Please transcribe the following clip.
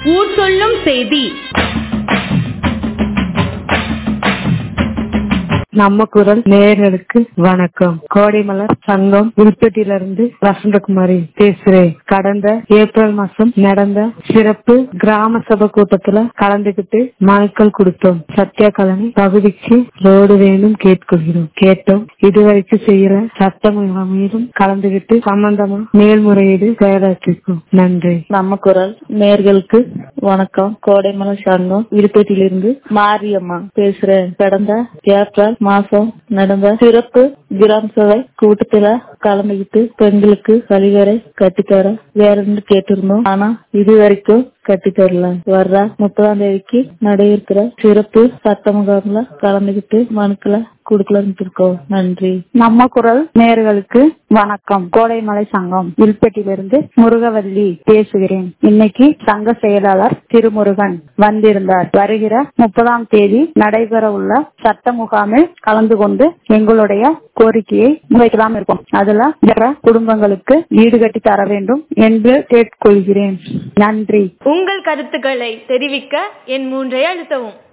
ஊர் சொல்லும் செய்தி நம்ம குரல் நேயர்களுக்கு வணக்கம் கோடைமலர் சங்கம் வில்பட்டியிலிருந்து வசந்தகுமாரி பேசுறேன் கடந்த ஏப்ரல் மாசம் நடந்த சிறப்பு கிராம சபை கூட்டத்துல கலந்துகிட்டு மனுக்கள் கொடுத்தோம் சத்யா காலனி பகுதிக்கு ரோடு வேணும் கேட்கொள்கிறோம் கேட்டோம் இதுவரைக்கும் செய்யற சட்ட முகாமிலும் கலந்துகிட்டு சம்பந்தமா மேல்முறையீடு செயலாற்றிருக்கோம் நன்றி நம்ம குரல் நேர்களுக்கு வணக்கம் கோடைமலை சங்கம் விழுப்புரத்திலிருந்து மாரியம்மா பேசுறேன் கடந்த ஏப்ரல் மாசம் நடந்த சிறப்பு கிராம சபை கூட்டத்துல கலந்துகிட்டு பெண்களுக்கு கழிவறை கட்டித்தர வேறன்னு கேட்டிருந்தோம் ஆனா இது வரைக்கும் கட்டி தரல வர்ற முப்பதாம் தேதிக்கு நடைபெறுகிற சிறப்பு சட்ட முகாம்ல கலந்துகிட்டு மனுக்களை கொடுக்கலான்னு இருக்கோம் நன்றி நம்ம குரல் நேர்களுக்கு வணக்கம் கோடைமலை சங்கம் வில்பட்டியிலிருந்து முருகவல்லி பேசுகிறேன் இன்னைக்கு சங்க செயலாளர் திருமுருகன் வந்திருந்தார் வருகிற முப்பதாம் தேதி நடைபெற உள்ள சட்ட முகாமில் கலந்து கொண்டு எங்களுடைய கோரிக்கையை முன்வைக்கலாம் இருக்கோம் அதுல பிற குடும்பங்களுக்கு வீடு கட்டி தர வேண்டும் என்று கேட்டுக்கொள்கிறேன் நன்றி உங்கள் கருத்துக்களை தெரிவிக்க என் மூன்றை அழுத்தவும்